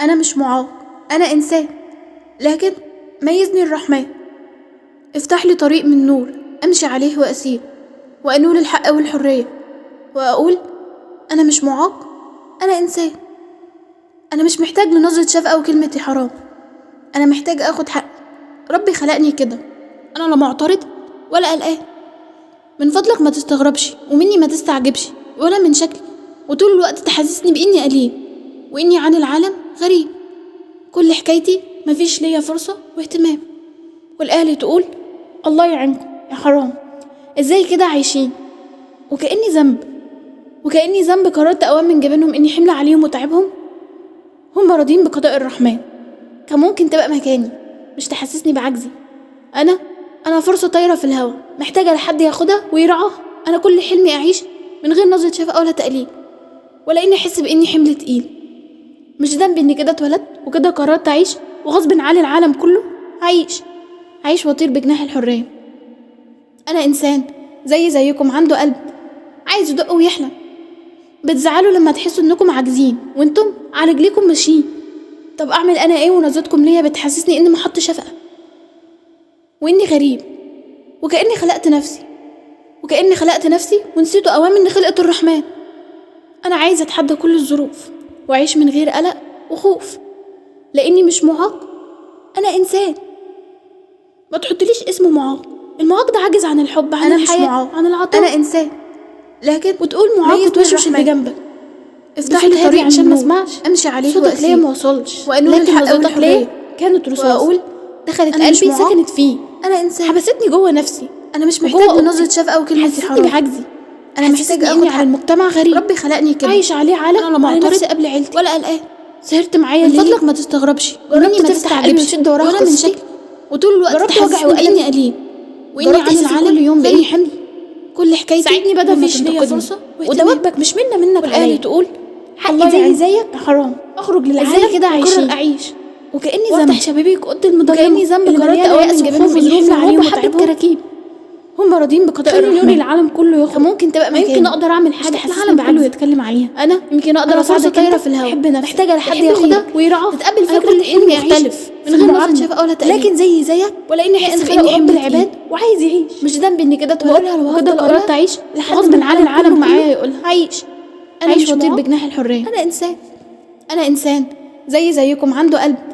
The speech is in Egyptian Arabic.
أنا مش معاق أنا إنسان لكن ميزني الرحمن افتح لي طريق من نور أمشي عليه وأسير وأنول الحق والحرية وأقول أنا مش معاق أنا إنسان أنا مش محتاج لنظرة شفقة وكلمة حرام أنا محتاج أخد حقي ربي خلقني كده أنا لا معترض ولا قلقان من فضلك ما تستغربش ومني ما تستعجبش ولا من شكلي وطول الوقت تحسسني بإني قليل وإني عن العالم غريب كل حكايتي مفيش ليا فرصة واهتمام والأهل تقول الله يعينكم يا حرام ازاي كده عايشين وكأني ذنب وكأني ذنب قررت أوام من جبينهم إني حمل عليهم وتعبهم هم راضين بقضاء الرحمن كان ممكن تبقى مكاني مش تحسسني بعجزي أنا أنا فرصة طايرة في الهوا محتاجة لحد ياخدها ويرعاها أنا كل حلمي أعيش من غير نظرة شفقة ولا تقليل ولا إني أحس بإني حمل تقيل مش ذنبي إني كده اتولدت وكده قررت أعيش وغصب عن العالم كله هعيش هعيش وأطير بجناح الحرية أنا إنسان زي زيكم عنده قلب عايز يدق ويحلم بتزعلوا لما تحسوا إنكم عاجزين وإنتم على رجليكم ماشيين طب أعمل أنا إيه ونظرتكم ليا بتحسسني إني محط شفقة وإني غريب وكأني خلقت نفسي وكأني خلقت نفسي ونسيت أوام إن خلقة الرحمن أنا عايزة أتحدى كل الظروف وأعيش من غير قلق وخوف لأني مش معاق أنا إنسان ما تحطليش اسم معاق المعاق ده عاجز عن الحب عن أنا مش الحياة معاق. عن العطاء أنا إنسان لكن وتقول معاق ميزني وتوشوش اللي الرحمن. جنبك افتح بصوت لي هادي طريق عشان من ما نور. اسمعش امشي عليه صوتك ليا وأسير ما وصلش وأنول لكن الحق نظرتك والحرية. ليا كانت رصاص وأقول دخلت أنا مش قلبي معاق. سكنت فيه أنا إنسان حبستني جوه نفسي أنا مش وجوه محتاج أوضتي. لنظرة شفقة وكلمة حسستني حرام بعجزي أنا حسستني محتاج اني آخد على حق المجتمع غريب ربي خلقني كده عايش عليه عالم أنا لا على معترض نفسي قبل عيلتي ولا قلقان سهرت معايا من ليلي فضلك ما تستغربش جربت ومني ما تفتح قلبي تستعجبش وتشد وراها ولا من قصتي؟ شكلي وطول الوقت جربت تحسسني وجعي وقلبي بإني قليل وإني جربت عن أحس العالم كل يوم بإني غريب. حمل كل حكايتي ساعدني بدل ما مفيش ليا تنتقدني فرصة وده واهتمام. واجبك مش منا منك والأهل عليا تقول حقي زي يعينكم. زيك حرام اخرج للعالم ازاي كده وأقرر عايشين؟ اعيش وكأني وافتح ذنب شبابيك اوضه المضلمه وكأني ذنب اللي قررت مليانة أوام يأس من جبينهم وخوف إني وظروف حمل عليهم عليهم حبة وتعبهم. كراكيب هم راضيين بقضاء خلي نور الرحمن العالم كله يخرج كان ممكن تبقى ما يمكن مكاني اقدر اعمل حاجه تحسسني العالم كله بعجزي. يتكلم عليها انا يمكن اقدر أنا فرصه أساعدك طايره أنت في الهواء تحب نفسك محتاجه لحد تحب ياخدها غيرك ويرعاها تتقبل أنا فكره كل اني حلمي اعيش مختلف من غير نظره بعضنا. شفقه ولا تقليل لكن زي زيك ولا اني احس يأس باني خلق حمل رب العباد العباد وعايز يعيش مش ذنب اني كده بقولها لو اتولدت وكده هفضل قررت أقولها اعيش لحد غصب ما عن العالم العالم كله معايا يقولها عيش أنا عيش مش واطير معاق. بجناح الحريه انا انسان انا انسان زي زيكم عنده قلب